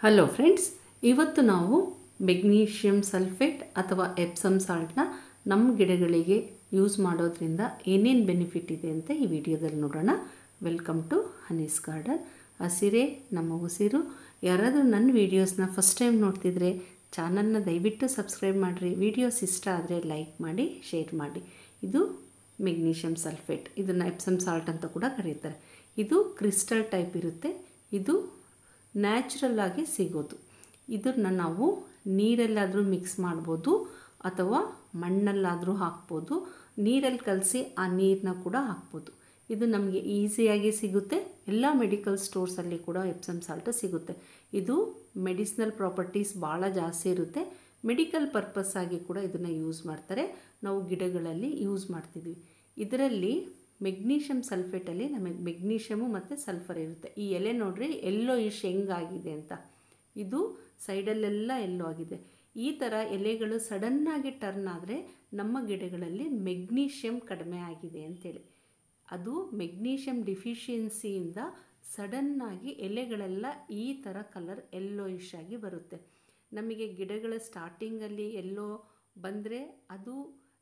hello friends ಇವತ್ತು ನಾವು magnesium sulphate ಅಥವಾ ಎಪ್ಸಮ್ ಸಾಲ್ಟ್ನ ನಮ್ಮ ಗಿಡಗಳಿಗೆ ಯೂಸ್ ಮಾಡೋದ್ರಿಂದ ಏನೇನು ಬೆನಿಫಿಟ್ ಇದೆ ಅಂತ ಈ ವಿಡಿಯೋದಲ್ಲಿ ನೋಡೋಣ ವೆಲ್ಕಮ್ ಟು ಹನೀಸ್ ಗಾರ್ಡನ್ ಹಸಿರೇ ನಮ್ಮ ಉಸಿರು ಯಾರಾದರೂ ನನ್ನ ವೀಡಿಯೋಸ್ನ ಫಸ್ಟ್ ಟೈಮ್ ನೋಡ್ತಿದ್ರೆ ಚಾನಲ್ನ ದಯವಿಟ್ಟು ಸಬ್ಸ್ಕ್ರೈಬ್ ಮಾಡಿರಿ ವೀಡಿಯೋಸ್ ಇಷ್ಟ ಆದರೆ ಲೈಕ್ ಮಾಡಿ ಶೇರ್ ಮಾಡಿ ಇದು ಮೆಗ್ನೀಷಿಯಮ್ ಸಲ್ಫೇಟ್ ಇದನ್ನು ಎಪ್ಸಮ್ ಸಾಲ್ಟ್ ಅಂತ ಕೂಡ ಕರೀತಾರೆ ಇದು ಕ್ರಿಸ್ಟಲ್ ಟೈಪ್ ಇರುತ್ತೆ ಇದು ನ್ಯಾಚುರಲ್ ಆಗಿ ಸಿಗೋದು ಇದನ್ನು ನಾವು ನೀರಲ್ಲಾದರೂ ಮಿಕ್ಸ್ ಮಾಡ್ಬೋದು ಅಥವಾ ಮಣ್ಣಲ್ಲಾದರೂ ಹಾಕ್ಬೋದು ನೀರಲ್ಲಿ ಕಲಸಿ ಆ ನೀರನ್ನ ಕೂಡ ಹಾಕ್ಬೋದು ಇದು ನಮಗೆ ಈಸಿಯಾಗಿ ಸಿಗುತ್ತೆ ಎಲ್ಲ ಮೆಡಿಕಲ್ ಸ್ಟೋರ್ಸಲ್ಲಿ ಕೂಡ ಎಪ್ಸಮ್ ಸಾಲ್ಟ್ ಸಿಗುತ್ತೆ ಇದು ಮೆಡಿಸಿನಲ್ ಪ್ರಾಪರ್ಟೀಸ್ ಭಾಳ ಜಾಸ್ತಿ ಇರುತ್ತೆ ಮೆಡಿಕಲ್ ಪರ್ಪಸ್ ಆಗಿ ಕೂಡ ಇದನ್ನು ಯೂಸ್ ಮಾಡ್ತಾರೆ ನಾವು ಗಿಡಗಳಲ್ಲಿ ಯೂಸ್ ಮಾಡ್ತಿದ್ವಿ ಇದರಲ್ಲಿ ಮೆಗ್ನೀಷಿಯಮ್ ಸಲ್ಫೇಟಲ್ಲಿ ನಮಗೆ ಮೆಗ್ನೀಷಿಯಮು ಮತ್ತು ಸಲ್ಫರ್ ಇರುತ್ತೆ ಈ ಎಲೆ ನೋಡ್ರಿ ಎಲ್ಲೋ ಇಶ್ ಹೆಂಗಾಗಿದೆ ಅಂತ ಇದು ಸೈಡಲ್ಲೆಲ್ಲ ಎಲ್ಲೋ ಆಗಿದೆ ಈ ಥರ ಎಲೆಗಳು ಸಡನ್ನಾಗಿ ಟರ್ನ್ ಆದರೆ ನಮ್ಮ ಗಿಡಗಳಲ್ಲಿ ಮೆಗ್ನೀಷಿಯಮ್ ಕಡಿಮೆ ಆಗಿದೆ ಅಂತೇಳಿ ಅದು ಮೆಗ್ನೀಷಿಯಮ್ ಡಿಫಿಷಿಯನ್ಸಿಯಿಂದ ಸಡನ್ನಾಗಿ ಎಲೆಗಳೆಲ್ಲ ಈ ಥರ ಕಲರ್ ಎಲ್ಲೋ ಇಶ್ ಆಗಿ ಬರುತ್ತೆ ನಮಗೆ ಗಿಡಗಳ ಸ್ಟಾರ್ಟಿಂಗಲ್ಲಿ ಎಲ್ಲೋ ಬಂದರೆ ಅದು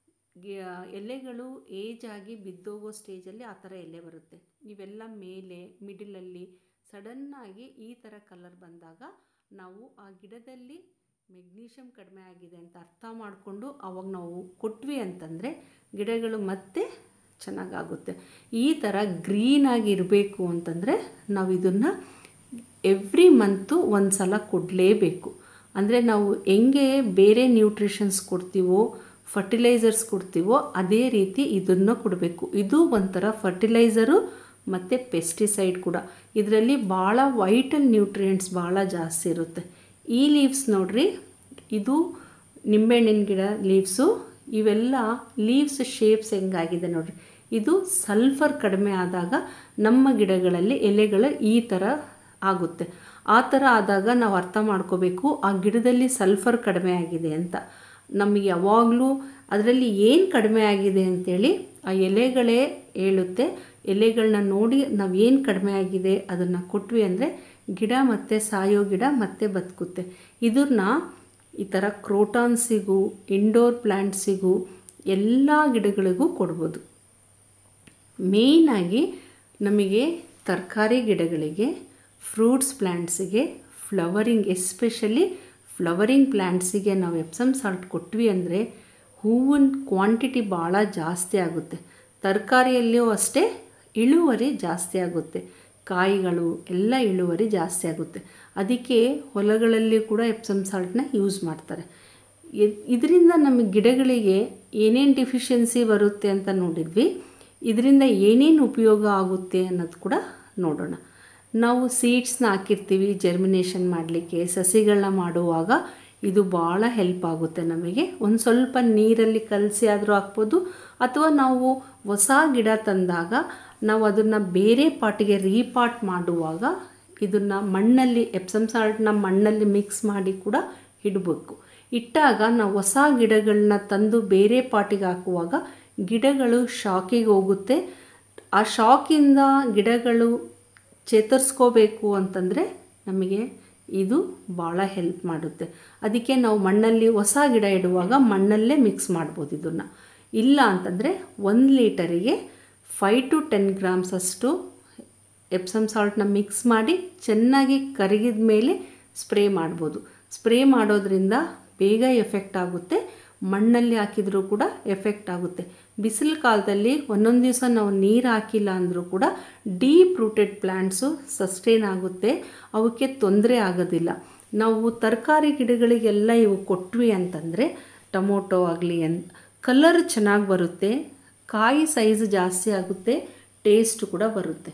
ಎಲೆಗಳು ಏಜ್ ಆಗಿ ಬಿದ್ದೋಗೋ ಸ್ಟೇಜಲ್ಲಿ ಆ ಥರ ಎಲೆ ಬರುತ್ತೆ ಇವೆಲ್ಲ ಮೇಲೆ ಮಿಡಿಲಲ್ಲಿ ಸಡನ್ನಾಗಿ ಈ ಥರ ಕಲರ್ ಬಂದಾಗ ನಾವು ಆ ಗಿಡದಲ್ಲಿ ಮೆಗ್ನೀಷಿಯಮ್ ಕಡಿಮೆ ಆಗಿದೆ ಅಂತ ಅರ್ಥ ಮಾಡಿಕೊಂಡು ಅವಾಗ ನಾವು ಕೊಟ್ವಿ ಅಂತಂದರೆ ಗಿಡಗಳು ಮತ್ತೆ ಚೆನ್ನಾಗಾಗುತ್ತೆ ಈ ಥರ ಗ್ರೀನಾಗಿ ಇರಬೇಕು ಅಂತಂದರೆ ನಾವು ಇದನ್ನು ಎವ್ರಿ ಮಂತು ಒಂದು ಸಲ ಕೊಡಲೇಬೇಕು ಅಂದರೆ ನಾವು ಹೆಂಗೆ ಬೇರೆ ನ್ಯೂಟ್ರಿಷನ್ಸ್ ಕೊಡ್ತೀವೋ ಫರ್ಟಿಲೈಸರ್ಸ್ ಕೊಡ್ತೀವೋ ಅದೇ ರೀತಿ ಇದನ್ನು ಕೊಡಬೇಕು ಇದು ಒಂಥರ ಫರ್ಟಿಲೈಸರು ಮತ್ತು ಪೆಸ್ಟಿಸೈಡ್ ಕೂಡ ಇದರಲ್ಲಿ ಭಾಳ ವೈಟಲ್ ನ್ಯೂಟ್ರಿಯೆಂಟ್ಸ್ ಭಾಳ ಜಾಸ್ತಿ ಇರುತ್ತೆ ಈ ಲೀವ್ಸ್ ನೋಡ್ರಿ ಇದು ನಿಂಬೆಹಣ್ಣಿನ ಗಿಡ ಲೀವ್ಸು ಇವೆಲ್ಲ ಲೀವ್ಸ್ ಶೇಪ್ಸ್ ಹೆಂಗಾಗಿದೆ ನೋಡ್ರಿ ಇದು ಸಲ್ಫರ್ ಕಡಿಮೆ ಆದಾಗ ನಮ್ಮ ಗಿಡಗಳಲ್ಲಿ ಎಲೆಗಳು ಈ ಥರ ಆಗುತ್ತೆ ಆ ಥರ ಆದಾಗ ನಾವು ಅರ್ಥ ಮಾಡ್ಕೋಬೇಕು ಆ ಗಿಡದಲ್ಲಿ ಸಲ್ಫರ್ ಕಡಿಮೆ ಆಗಿದೆ ಅಂತ ನಮಗೆ ಯಾವಾಗಲೂ ಅದರಲ್ಲಿ ಏನು ಕಡಿಮೆ ಆಗಿದೆ ಅಂಥೇಳಿ ಆ ಎಲೆಗಳೇ ಹೇಳುತ್ತೆ ಎಲೆಗಳನ್ನ ನೋಡಿ ನಾವು ಏನು ಕಡಿಮೆ ಆಗಿದೆ ಅದನ್ನು ಕೊಟ್ವಿ ಅಂದರೆ ಗಿಡ ಮತ್ತು ಸಾಯೋ ಗಿಡ ಮತ್ತೆ ಬದುಕುತ್ತೆ ಇದನ್ನ ಈ ಥರ ಕ್ರೋಟಾನ್ಸಿಗೂ ಇಂಡೋರ್ ಪ್ಲ್ಯಾಂಟ್ಸಿಗೂ ಎಲ್ಲ ಗಿಡಗಳಿಗೂ ಕೊಡ್ಬೋದು ಮೇಯ್ನಾಗಿ ನಮಗೆ ತರಕಾರಿ ಗಿಡಗಳಿಗೆ ಫ್ರೂಟ್ಸ್ ಪ್ಲ್ಯಾಂಟ್ಸಿಗೆ ಫ್ಲವರಿಂಗ್ ಎಸ್ಪೆಷಲಿ ಫ್ಲವರಿಂಗ್ ಪ್ಲ್ಯಾಂಟ್ಸಿಗೆ ನಾವು ಎಪ್ಸಮ್ ಸಾಲ್ಟ್ ಕೊಟ್ವಿ ಅಂದರೆ ಹೂವಿನ ಕ್ವಾಂಟಿಟಿ ಭಾಳ ಜಾಸ್ತಿ ಆಗುತ್ತೆ ತರಕಾರಿಯಲ್ಲಿಯೂ ಅಷ್ಟೇ ಇಳುವರಿ ಜಾಸ್ತಿ ಆಗುತ್ತೆ ಕಾಯಿಗಳು ಎಲ್ಲ ಇಳುವರಿ ಜಾಸ್ತಿ ಆಗುತ್ತೆ ಅದಕ್ಕೆ ಹೊಲಗಳಲ್ಲಿ ಕೂಡ ಎಪ್ಸಮ್ ಸಾಲ್ಟ್ನ ಯೂಸ್ ಮಾಡ್ತಾರೆ ಇದರಿಂದ ನಮ್ಮ ಗಿಡಗಳಿಗೆ ಏನೇನು ಡಿಫಿಷಿಯನ್ಸಿ ಬರುತ್ತೆ ಅಂತ ನೋಡಿದ್ವಿ ಇದರಿಂದ ಏನೇನು ಉಪಯೋಗ ಆಗುತ್ತೆ ಅನ್ನೋದು ಕೂಡ ನೋಡೋಣ ನಾವು ಸೀಡ್ಸ್ನ ಹಾಕಿರ್ತೀವಿ ಜರ್ಮಿನೇಷನ್ ಮಾಡಲಿಕ್ಕೆ ಸಸಿಗಳನ್ನ ಮಾಡುವಾಗ ಇದು ಭಾಳ ಹೆಲ್ಪ್ ಆಗುತ್ತೆ ನಮಗೆ ಒಂದು ಸ್ವಲ್ಪ ನೀರಲ್ಲಿ ಕಲಸಿ ಆದರೂ ಹಾಕ್ಬೋದು ಅಥವಾ ನಾವು ಹೊಸ ಗಿಡ ತಂದಾಗ ನಾವು ಅದನ್ನು ಬೇರೆ ಪಾಟಿಗೆ ರೀಪಾಟ್ ಮಾಡುವಾಗ ಇದನ್ನು ಮಣ್ಣಲ್ಲಿ ಎಪ್ಸಮ್ ಸಾಲ್ಟ್ನ ಮಣ್ಣಲ್ಲಿ ಮಿಕ್ಸ್ ಮಾಡಿ ಕೂಡ ಇಡಬೇಕು ಇಟ್ಟಾಗ ನಾವು ಹೊಸ ಗಿಡಗಳನ್ನ ತಂದು ಬೇರೆ ಪಾಟಿಗೆ ಹಾಕುವಾಗ ಗಿಡಗಳು ಶಾಕಿಗೆ ಹೋಗುತ್ತೆ ಆ ಶಾಕಿಂದ ಗಿಡಗಳು ಚೇತರಿಸ್ಕೋಬೇಕು ಅಂತಂದರೆ ನಮಗೆ ಇದು ಭಾಳ ಹೆಲ್ಪ್ ಮಾಡುತ್ತೆ ಅದಕ್ಕೆ ನಾವು ಮಣ್ಣಲ್ಲಿ ಹೊಸ ಗಿಡ ಇಡುವಾಗ ಮಣ್ಣಲ್ಲೇ ಮಿಕ್ಸ್ ಮಾಡ್ಬೋದು ಇದನ್ನು ಇಲ್ಲ ಅಂತಂದರೆ ಒಂದು ಲೀಟರಿಗೆ ಫೈವ್ ಟು ಟೆನ್ ಗ್ರಾಮ್ಸ್ ಅಷ್ಟು ಎಪ್ಸಮ್ ಸಾಲ್ಟ್ನ ಮಿಕ್ಸ್ ಮಾಡಿ ಚೆನ್ನಾಗಿ ಕರಗಿದ ಮೇಲೆ ಸ್ಪ್ರೇ ಮಾಡ್ಬೋದು ಸ್ಪ್ರೇ ಮಾಡೋದ್ರಿಂದ ಬೇಗ ಎಫೆಕ್ಟ್ ಆಗುತ್ತೆ ಮಣ್ಣಲ್ಲಿ ಹಾಕಿದರೂ ಕೂಡ ಎಫೆಕ್ಟ್ ಆಗುತ್ತೆ ಬಿಸಿಲು ಕಾಲದಲ್ಲಿ ಒಂದೊಂದು ದಿವಸ ನಾವು ನೀರು ಹಾಕಿಲ್ಲ ಅಂದರೂ ಕೂಡ ಡೀಪ್ ರೂಟೆಡ್ ಪ್ಲ್ಯಾಂಟ್ಸು ಸಸ್ಟೈನ್ ಆಗುತ್ತೆ ಅವಕ್ಕೆ ತೊಂದರೆ ಆಗೋದಿಲ್ಲ ನಾವು ತರಕಾರಿ ಗಿಡಗಳಿಗೆಲ್ಲ ಇವು ಕೊಟ್ವಿ ಅಂತಂದರೆ ಟೊಮೊಟೊ ಆಗಲಿ ಅನ್ ಕಲರ್ ಚೆನ್ನಾಗಿ ಬರುತ್ತೆ ಕಾಯಿ ಸೈಜ್ ಜಾಸ್ತಿ ಆಗುತ್ತೆ ಟೇಸ್ಟ್ ಕೂಡ ಬರುತ್ತೆ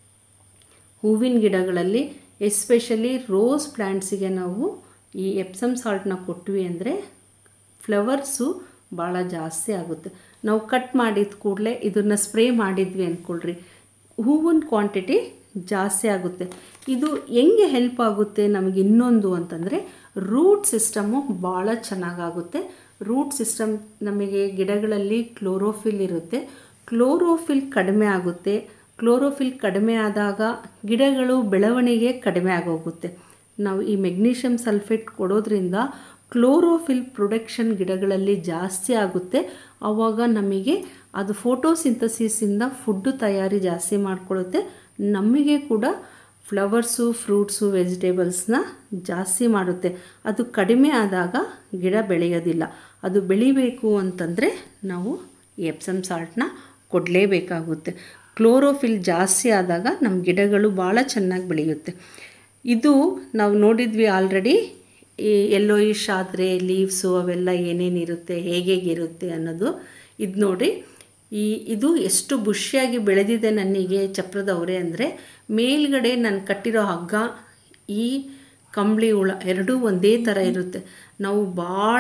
ಹೂವಿನ ಗಿಡಗಳಲ್ಲಿ ಎಸ್ಪೆಷಲಿ ರೋಸ್ ಪ್ಲ್ಯಾಂಟ್ಸಿಗೆ ನಾವು ಈ ಎಪ್ಸಮ್ ಸಾಲ್ಟ್ನ ಕೊಟ್ವಿ ಅಂದರೆ ಫ್ಲವರ್ಸು ಭಾಳ ಜಾಸ್ತಿ ಆಗುತ್ತೆ ನಾವು ಕಟ್ ಮಾಡಿದ ಕೂಡಲೇ ಇದನ್ನು ಸ್ಪ್ರೇ ಮಾಡಿದ್ವಿ ಅಂದ್ಕೊಳ್ರಿ ಹೂವಿನ ಕ್ವಾಂಟಿಟಿ ಜಾಸ್ತಿ ಆಗುತ್ತೆ ಇದು ಹೆಂಗೆ ಹೆಲ್ಪ್ ಆಗುತ್ತೆ ನಮಗೆ ಇನ್ನೊಂದು ಅಂತಂದರೆ ರೂಟ್ ಸಿಸ್ಟಮು ಭಾಳ ಚೆನ್ನಾಗಾಗುತ್ತೆ ರೂಟ್ ಸಿಸ್ಟಮ್ ನಮಗೆ ಗಿಡಗಳಲ್ಲಿ ಕ್ಲೋರೋಫಿಲ್ ಇರುತ್ತೆ ಕ್ಲೋರೋಫಿಲ್ ಕಡಿಮೆ ಆಗುತ್ತೆ ಕ್ಲೋರೋಫಿಲ್ ಕಡಿಮೆ ಆದಾಗ ಗಿಡಗಳು ಬೆಳವಣಿಗೆ ಕಡಿಮೆ ಆಗೋಗುತ್ತೆ ನಾವು ಈ ಮೆಗ್ನೀಷಿಯಮ್ ಸಲ್ಫೇಟ್ ಕೊಡೋದ್ರಿಂದ ಕ್ಲೋರೋಫಿಲ್ ಪ್ರೊಡಕ್ಷನ್ ಗಿಡಗಳಲ್ಲಿ ಜಾಸ್ತಿ ಆಗುತ್ತೆ ಆವಾಗ ನಮಗೆ ಅದು ಫೋಟೋಸಿಂಥಸಿಸಿಂದ ಫುಡ್ಡು ತಯಾರಿ ಜಾಸ್ತಿ ಮಾಡಿಕೊಳ್ಳುತ್ತೆ ನಮಗೆ ಕೂಡ ಫ್ಲವರ್ಸು ಫ್ರೂಟ್ಸು ವೆಜಿಟೇಬಲ್ಸ್ನ ಜಾಸ್ತಿ ಮಾಡುತ್ತೆ ಅದು ಕಡಿಮೆ ಆದಾಗ ಗಿಡ ಬೆಳೆಯೋದಿಲ್ಲ ಅದು ಬೆಳಿಬೇಕು ಅಂತಂದರೆ ನಾವು ಎಪ್ಸಮ್ ಸಾಲ್ಟ್ನ ಕೊಡಲೇಬೇಕಾಗುತ್ತೆ ಕ್ಲೋರೋಫಿಲ್ ಜಾಸ್ತಿ ಆದಾಗ ನಮ್ಮ ಗಿಡಗಳು ಭಾಳ ಚೆನ್ನಾಗಿ ಬೆಳೆಯುತ್ತೆ ಇದು ನಾವು ನೋಡಿದ್ವಿ ಆಲ್ರೆಡಿ ಈ ಎಲ್ಲೋಯಿಶ್ ಆದರೆ ಲೀವ್ಸು ಅವೆಲ್ಲ ಏನೇನಿರುತ್ತೆ ಹೇಗೆ ಇರುತ್ತೆ ಅನ್ನೋದು ಇದು ನೋಡಿ ಈ ಇದು ಎಷ್ಟು ಬುಷಿಯಾಗಿ ಬೆಳೆದಿದೆ ನನಗೆ ಚಪ್ರದವರೆ ಅಂದರೆ ಮೇಲ್ಗಡೆ ನಾನು ಕಟ್ಟಿರೋ ಹಗ್ಗ ಈ ಕಂಬಳಿ ಹುಳ ಎರಡೂ ಒಂದೇ ಥರ ಇರುತ್ತೆ ನಾವು ಭಾಳ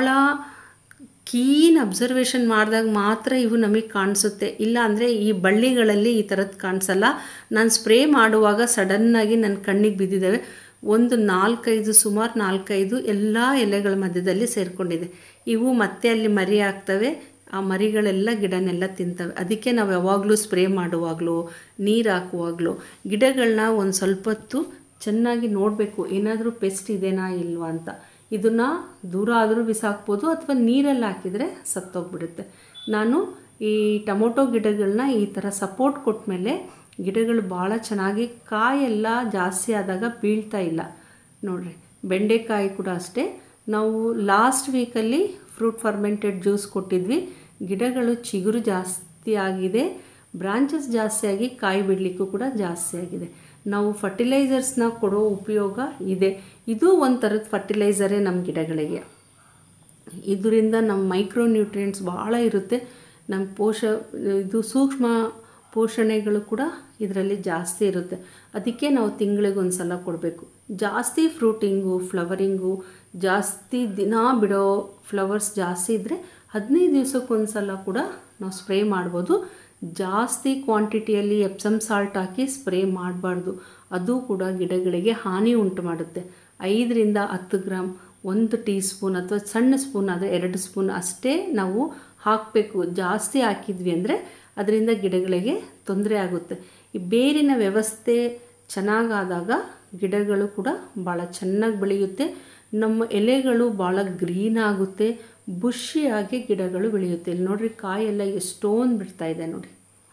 ಕೀನ್ ಅಬ್ಸರ್ವೇಷನ್ ಮಾಡಿದಾಗ ಮಾತ್ರ ಇವು ನಮಗೆ ಕಾಣಿಸುತ್ತೆ ಇಲ್ಲ ಅಂದರೆ ಈ ಬಳ್ಳಿಗಳಲ್ಲಿ ಈ ಥರದ್ದು ಕಾಣಿಸಲ್ಲ ನಾನು ಸ್ಪ್ರೇ ಮಾಡುವಾಗ ಸಡನ್ನಾಗಿ ನನ್ನ ಕಣ್ಣಿಗೆ ಬಿದ್ದಿದ್ದಾವೆ ಒಂದು ನಾಲ್ಕೈದು ಸುಮಾರು ನಾಲ್ಕೈದು ಎಲ್ಲ ಎಲೆಗಳ ಮಧ್ಯದಲ್ಲಿ ಸೇರಿಕೊಂಡಿದೆ ಇವು ಮತ್ತೆ ಅಲ್ಲಿ ಮರಿ ಆಗ್ತವೆ ಆ ಮರಿಗಳೆಲ್ಲ ಗಿಡನೆಲ್ಲ ತಿಂತವೆ ಅದಕ್ಕೆ ನಾವು ಯಾವಾಗಲೂ ಸ್ಪ್ರೇ ಮಾಡುವಾಗಲೂ ನೀರು ಹಾಕುವಾಗಲೂ ಗಿಡಗಳನ್ನ ಒಂದು ಸ್ವಲ್ಪ ಹೊತ್ತು ಚೆನ್ನಾಗಿ ನೋಡಬೇಕು ಏನಾದರೂ ಪೆಸ್ಟ್ ಇದೆನಾ ಇಲ್ವಾ ಅಂತ ಇದನ್ನು ದೂರ ಆದರೂ ಬಿಸಾಕ್ಬೋದು ಅಥವಾ ನೀರಲ್ಲಿ ಹಾಕಿದರೆ ಸತ್ತೋಗ್ಬಿಡುತ್ತೆ ನಾನು ಈ ಟೊಮೊಟೊ ಗಿಡಗಳನ್ನ ಈ ಥರ ಸಪೋರ್ಟ್ ಕೊಟ್ಟಮೇಲೆ ಗಿಡಗಳು ಭಾಳ ಚೆನ್ನಾಗಿ ಕಾಯೆಲ್ಲ ಜಾಸ್ತಿ ಆದಾಗ ಬೀಳ್ತಾ ಇಲ್ಲ ನೋಡಿರಿ ಬೆಂಡೆಕಾಯಿ ಕೂಡ ಅಷ್ಟೇ ನಾವು ಲಾಸ್ಟ್ ವೀಕಲ್ಲಿ ಫ್ರೂಟ್ ಫರ್ಮೆಂಟೆಡ್ ಜ್ಯೂಸ್ ಕೊಟ್ಟಿದ್ವಿ ಗಿಡಗಳು ಚಿಗುರು ಜಾಸ್ತಿ ಆಗಿದೆ ಬ್ರಾಂಚಸ್ ಜಾಸ್ತಿ ಆಗಿ ಕಾಯಿ ಬಿಡಲಿಕ್ಕೂ ಕೂಡ ಜಾಸ್ತಿ ಆಗಿದೆ ನಾವು ಫರ್ಟಿಲೈಸರ್ಸ್ನ ಕೊಡೋ ಉಪಯೋಗ ಇದೆ ಇದು ಒಂದು ಥರದ ಫರ್ಟಿಲೈಸರೇ ನಮ್ಮ ಗಿಡಗಳಿಗೆ ಇದರಿಂದ ನಮ್ಮ ಮೈಕ್ರೋ ನ್ಯೂಟ್ರಿಯೆಂಟ್ಸ್ ಭಾಳ ಇರುತ್ತೆ ನಮ್ಮ ಪೋಷ ಇದು ಸೂಕ್ಷ್ಮ ಪೋಷಣೆಗಳು ಕೂಡ ಇದರಲ್ಲಿ ಜಾಸ್ತಿ ಇರುತ್ತೆ ಅದಕ್ಕೆ ನಾವು ತಿಂಗಳಿಗೆ ಒಂದು ಸಲ ಕೊಡಬೇಕು ಜಾಸ್ತಿ ಫ್ರೂಟಿಂಗು ಫ್ಲವರಿಂಗು ಜಾಸ್ತಿ ದಿನ ಬಿಡೋ ಫ್ಲವರ್ಸ್ ಜಾಸ್ತಿ ಇದ್ದರೆ ಹದಿನೈದು ದಿವ್ಸಕ್ಕೊಂದು ಸಲ ಕೂಡ ನಾವು ಸ್ಪ್ರೇ ಮಾಡ್ಬೋದು ಜಾಸ್ತಿ ಕ್ವಾಂಟಿಟಿಯಲ್ಲಿ ಎಪ್ಸಮ್ ಸಾಲ್ಟ್ ಹಾಕಿ ಸ್ಪ್ರೇ ಮಾಡಬಾರ್ದು ಅದು ಕೂಡ ಗಿಡಗಳಿಗೆ ಹಾನಿ ಉಂಟು ಮಾಡುತ್ತೆ ಐದರಿಂದ ಹತ್ತು ಗ್ರಾಮ್ ಒಂದು ಟೀ ಸ್ಪೂನ್ ಅಥವಾ ಸಣ್ಣ ಸ್ಪೂನ್ ಆದರೆ ಎರಡು ಸ್ಪೂನ್ ಅಷ್ಟೇ ನಾವು ಹಾಕಬೇಕು ಜಾಸ್ತಿ ಹಾಕಿದ್ವಿ ಅಂದರೆ ಅದರಿಂದ ಗಿಡಗಳಿಗೆ ತೊಂದರೆ ಆಗುತ್ತೆ ಈ ಬೇರಿನ ವ್ಯವಸ್ಥೆ ಚೆನ್ನಾಗಾದಾಗ ಗಿಡಗಳು ಕೂಡ ಭಾಳ ಚೆನ್ನಾಗಿ ಬೆಳೆಯುತ್ತೆ ನಮ್ಮ ಎಲೆಗಳು ಭಾಳ ಗ್ರೀನ್ ಆಗುತ್ತೆ ಬುಷಿಯಾಗಿ ಗಿಡಗಳು ಬೆಳೆಯುತ್ತೆ ಇಲ್ಲಿ ನೋಡ್ರಿ ಕಾಯೆಲ್ಲ ಎಷ್ಟೊಂದು ಬಿಡ್ತಾ ಇದೆ ನೋಡಿ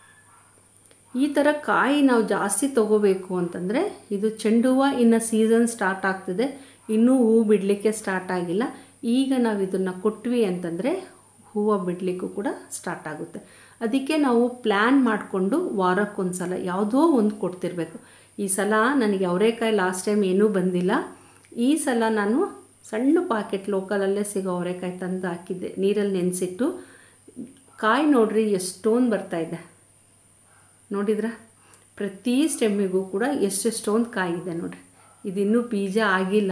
ಈ ಥರ ಕಾಯಿ ನಾವು ಜಾಸ್ತಿ ತಗೋಬೇಕು ಅಂತಂದರೆ ಇದು ಚೆಂಡು ಹೂವು ಇನ್ನು ಸೀಸನ್ ಸ್ಟಾರ್ಟ್ ಆಗ್ತಿದೆ ಇನ್ನೂ ಹೂ ಬಿಡಲಿಕ್ಕೆ ಸ್ಟಾರ್ಟ್ ಆಗಿಲ್ಲ ಈಗ ನಾವು ಇದನ್ನು ಕೊಟ್ವಿ ಅಂತಂದರೆ ಹೂವು ಬಿಡಲಿಕ್ಕೂ ಕೂಡ ಸ್ಟಾರ್ಟ್ ಆಗುತ್ತೆ ಅದಕ್ಕೆ ನಾವು ಪ್ಲ್ಯಾನ್ ಮಾಡಿಕೊಂಡು ವಾರಕ್ಕೊಂದು ಸಲ ಯಾವುದೋ ಒಂದು ಕೊಡ್ತಿರ್ಬೇಕು ಈ ಸಲ ನನಗೆ ಅವರೇಕಾಯಿ ಲಾಸ್ಟ್ ಟೈಮ್ ಏನೂ ಬಂದಿಲ್ಲ ಈ ಸಲ ನಾನು ಸಣ್ಣ ಪಾಕೆಟ್ ಲೋಕಲಲ್ಲೇ ಸಿಗೋ ಅವರೇಕಾಯಿ ತಂದು ಹಾಕಿದ್ದೆ ನೀರಲ್ಲಿ ನೆನೆಸಿಟ್ಟು ಕಾಯಿ ನೋಡ್ರಿ ಎಷ್ಟೊಂದು ಬರ್ತಾಯಿದೆ ನೋಡಿದ್ರ ಪ್ರತಿ ಸ್ಟೆಮ್ಮಿಗೂ ಕೂಡ ಎಷ್ಟೆಷ್ಟೊಂದು ಕಾಯಿ ಇದೆ ನೋಡ್ರಿ ಇದಿನ್ನೂ ಬೀಜ ಆಗಿಲ್ಲ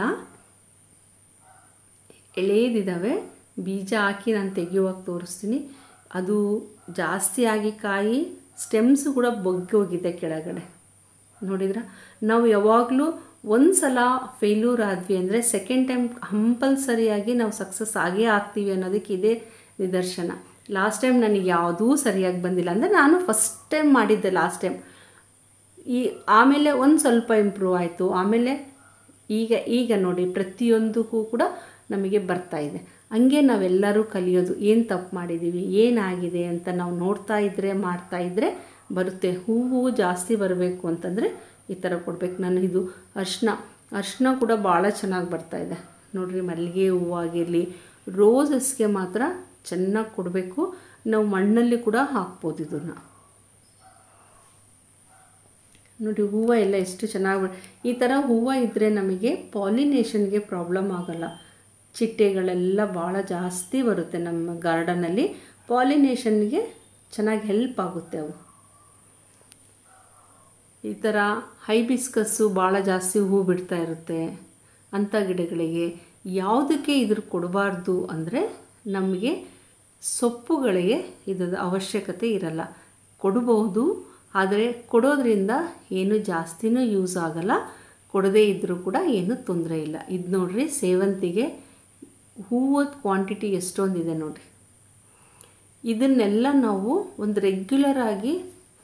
ಎಳೆದಿದ್ದಾವೆ ಬೀಜ ಹಾಕಿ ನಾನು ತೆಗಿಯುವಾಗ ತೋರಿಸ್ತೀನಿ ಅದು ಜಾಸ್ತಿ ಆಗಿ ಕಾಯಿ ಸ್ಟೆಮ್ಸು ಕೂಡ ಬಗ್ಗಿ ಹೋಗಿದೆ ಕೆಳಗಡೆ ನೋಡಿದ್ರ ನಾವು ಯಾವಾಗಲೂ ಒಂದು ಸಲ ಫೇಲ್ಯೂರ್ ಆದ್ವಿ ಅಂದರೆ ಸೆಕೆಂಡ್ ಟೈಮ್ ಕಂಪಲ್ಸರಿಯಾಗಿ ನಾವು ಸಕ್ಸಸ್ ಆಗೇ ಆಗ್ತೀವಿ ಅನ್ನೋದಕ್ಕೆ ಇದೇ ನಿದರ್ಶನ ಲಾಸ್ಟ್ ಟೈಮ್ ನನಗೆ ಯಾವುದೂ ಸರಿಯಾಗಿ ಬಂದಿಲ್ಲ ಅಂದರೆ ನಾನು ಫಸ್ಟ್ ಟೈಮ್ ಮಾಡಿದ್ದೆ ಲಾಸ್ಟ್ ಟೈಮ್ ಈ ಆಮೇಲೆ ಒಂದು ಸ್ವಲ್ಪ ಇಂಪ್ರೂವ್ ಆಯಿತು ಆಮೇಲೆ ಈಗ ಈಗ ನೋಡಿ ಪ್ರತಿಯೊಂದಕ್ಕೂ ಕೂಡ ನಮಗೆ ಬರ್ತಾ ಇದೆ ಹಂಗೆ ನಾವೆಲ್ಲರೂ ಕಲಿಯೋದು ಏನು ತಪ್ಪು ಮಾಡಿದ್ದೀವಿ ಏನಾಗಿದೆ ಅಂತ ನಾವು ನೋಡ್ತಾ ಇದ್ದರೆ ಮಾಡ್ತಾ ಇದ್ದರೆ ಬರುತ್ತೆ ಹೂವು ಜಾಸ್ತಿ ಬರಬೇಕು ಅಂತಂದರೆ ಈ ಥರ ಕೊಡಬೇಕು ನಾನು ಇದು ಅರ್ಶಿನ ಅರ್ಶಿನ ಕೂಡ ಭಾಳ ಚೆನ್ನಾಗಿ ಬರ್ತಾಯಿದೆ ನೋಡಿರಿ ಮಲ್ಲಿಗೆ ಹೂವು ಆಗಿರಲಿ ರೋಸಸ್ಗೆ ಮಾತ್ರ ಚೆನ್ನಾಗಿ ಕೊಡಬೇಕು ನಾವು ಮಣ್ಣಲ್ಲಿ ಕೂಡ ಹಾಕ್ಬೋದು ಇದನ್ನು ನೋಡಿ ಹೂವು ಎಲ್ಲ ಎಷ್ಟು ಚೆನ್ನಾಗಿ ಈ ಥರ ಹೂವು ಇದ್ದರೆ ನಮಗೆ ಪಾಲಿನೇಷನ್ಗೆ ಪ್ರಾಬ್ಲಮ್ ಆಗಲ್ಲ ಚಿಟ್ಟೆಗಳೆಲ್ಲ ಭಾಳ ಜಾಸ್ತಿ ಬರುತ್ತೆ ನಮ್ಮ ಗಾರ್ಡನಲ್ಲಿ ಪಾಲಿನೇಷನ್ಗೆ ಚೆನ್ನಾಗಿ ಹೆಲ್ಪ್ ಆಗುತ್ತೆ ಅವು ಈ ಥರ ಹೈಬಿಸ್ಕಸ್ಸು ಭಾಳ ಜಾಸ್ತಿ ಹೂ ಬಿಡ್ತಾ ಇರುತ್ತೆ ಅಂಥ ಗಿಡಗಳಿಗೆ ಯಾವುದಕ್ಕೆ ಇದ್ರ ಕೊಡಬಾರ್ದು ಅಂದರೆ ನಮಗೆ ಸೊಪ್ಪುಗಳಿಗೆ ಇದರ ಅವಶ್ಯಕತೆ ಇರಲ್ಲ ಕೊಡಬಹುದು ಆದರೆ ಕೊಡೋದ್ರಿಂದ ಏನು ಜಾಸ್ತಿನೂ ಯೂಸ್ ಆಗಲ್ಲ ಕೊಡದೇ ಇದ್ದರೂ ಕೂಡ ಏನೂ ತೊಂದರೆ ಇಲ್ಲ ಇದು ನೋಡ್ರಿ ಸೇವಂತಿಗೆ ಹೂವದ ಕ್ವಾಂಟಿಟಿ ಎಷ್ಟೊಂದಿದೆ ನೋಡಿರಿ ಇದನ್ನೆಲ್ಲ ನಾವು ಒಂದು ರೆಗ್ಯುಲರ್ ಆಗಿ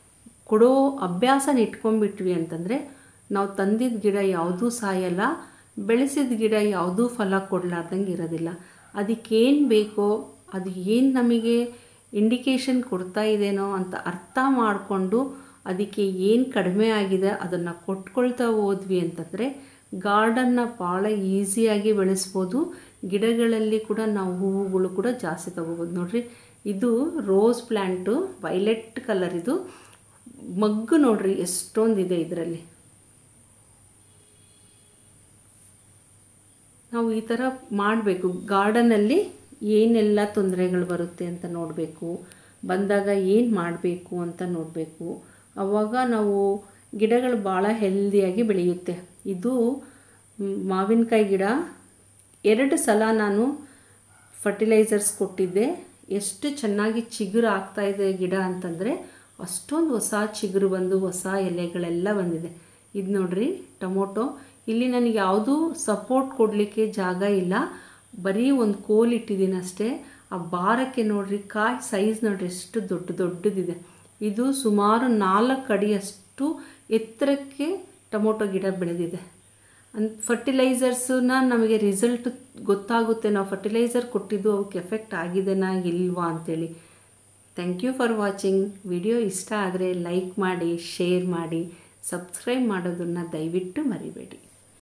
ಕೊಡೋ ಅಭ್ಯಾಸನ ಇಟ್ಕೊಂಡ್ಬಿಟ್ವಿ ಅಂತಂದರೆ ನಾವು ತಂದಿದ್ದ ಗಿಡ ಯಾವುದೂ ಸಾಯಲ್ಲ ಬೆಳೆಸಿದ ಗಿಡ ಯಾವುದೂ ಫಲ ಕೊಡಲಾರ್ದಂಗೆ ಇರೋದಿಲ್ಲ ಅದಕ್ಕೇನು ಬೇಕೋ ಅದು ಏನು ನಮಗೆ ಇಂಡಿಕೇಶನ್ ಕೊಡ್ತಾ ಇದೆನೋ ಅಂತ ಅರ್ಥ ಮಾಡಿಕೊಂಡು ಅದಕ್ಕೆ ಏನು ಕಡಿಮೆ ಆಗಿದೆ ಅದನ್ನು ಕೊಟ್ಕೊಳ್ತಾ ಹೋದ್ವಿ ಅಂತಂದರೆ ಗಾರ್ಡನ್ನ ಭಾಳ ಈಸಿಯಾಗಿ ಬೆಳೆಸ್ಬೋದು ಗಿಡಗಳಲ್ಲಿ ಕೂಡ ನಾವು ಹೂವುಗಳು ಕೂಡ ಜಾಸ್ತಿ ತಗೋಬೋದು ನೋಡ್ರಿ ಇದು ರೋಸ್ ಪ್ಲ್ಯಾಂಟು ವೈಲೆಟ್ ಕಲರ್ ಇದು ಮಗ್ಗು ನೋಡ್ರಿ ಎಷ್ಟೊಂದಿದೆ ಇದರಲ್ಲಿ ನಾವು ಈ ಥರ ಮಾಡಬೇಕು ಗಾರ್ಡನಲ್ಲಿ ಏನೆಲ್ಲ ತೊಂದರೆಗಳು ಬರುತ್ತೆ ಅಂತ ನೋಡಬೇಕು ಬಂದಾಗ ಏನು ಮಾಡಬೇಕು ಅಂತ ನೋಡಬೇಕು ಆವಾಗ ನಾವು ಗಿಡಗಳು ಭಾಳ ಹೆಲ್ದಿಯಾಗಿ ಬೆಳೆಯುತ್ತೆ ಇದು ಮಾವಿನಕಾಯಿ ಗಿಡ ಎರಡು ಸಲ ನಾನು ಫರ್ಟಿಲೈಸರ್ಸ್ ಕೊಟ್ಟಿದ್ದೆ ಎಷ್ಟು ಚೆನ್ನಾಗಿ ಚಿಗುರು ಆಗ್ತಾ ಇದೆ ಗಿಡ ಅಂತಂದರೆ ಅಷ್ಟೊಂದು ಹೊಸ ಚಿಗುರು ಬಂದು ಹೊಸ ಎಲೆಗಳೆಲ್ಲ ಬಂದಿದೆ ಇದು ನೋಡ್ರಿ ಟೊಮೊಟೊ ಇಲ್ಲಿ ನನಗೆ ಯಾವುದೂ ಸಪೋರ್ಟ್ ಕೊಡಲಿಕ್ಕೆ ಜಾಗ ಇಲ್ಲ ಬರೀ ಒಂದು ಕೋಲ್ ಇಟ್ಟಿದ್ದೀನಿ ಅಷ್ಟೇ ಆ ಭಾರಕ್ಕೆ ನೋಡ್ರಿ ಕಾಯಿ ಸೈಜ್ ನೋಡ್ರಿ ಎಷ್ಟು ದೊಡ್ಡ ದೊಡ್ಡದಿದೆ ಇದು ಸುಮಾರು ನಾಲ್ಕು ಅಡಿಯಷ್ಟು ಎತ್ತರಕ್ಕೆ ಟೊಮೊಟೊ ಗಿಡ ಬೆಳೆದಿದೆ ಅನ್ ಫರ್ಟಿಲೈಸರ್ಸನ್ನ ನಮಗೆ ರಿಸಲ್ಟ್ ಗೊತ್ತಾಗುತ್ತೆ ನಾವು ಫರ್ಟಿಲೈಸರ್ ಕೊಟ್ಟಿದ್ದು ಅವಕ್ಕೆ ಎಫೆಕ್ಟ್ ಆಗಿದೆನಾ ಇಲ್ವಾ ಅಂತೇಳಿ thank you for watching video ಇಷ್ಟ ಆದರೆ ಲೈಕ್ ಮಾಡಿ ಶೇರ್ ಮಾಡಿ ಸಬ್ಸ್ಕ್ರೈಬ್ ಮಾಡೋದನ್ನು ದಯವಿಟ್ಟು ಮರಿಬೇಡಿ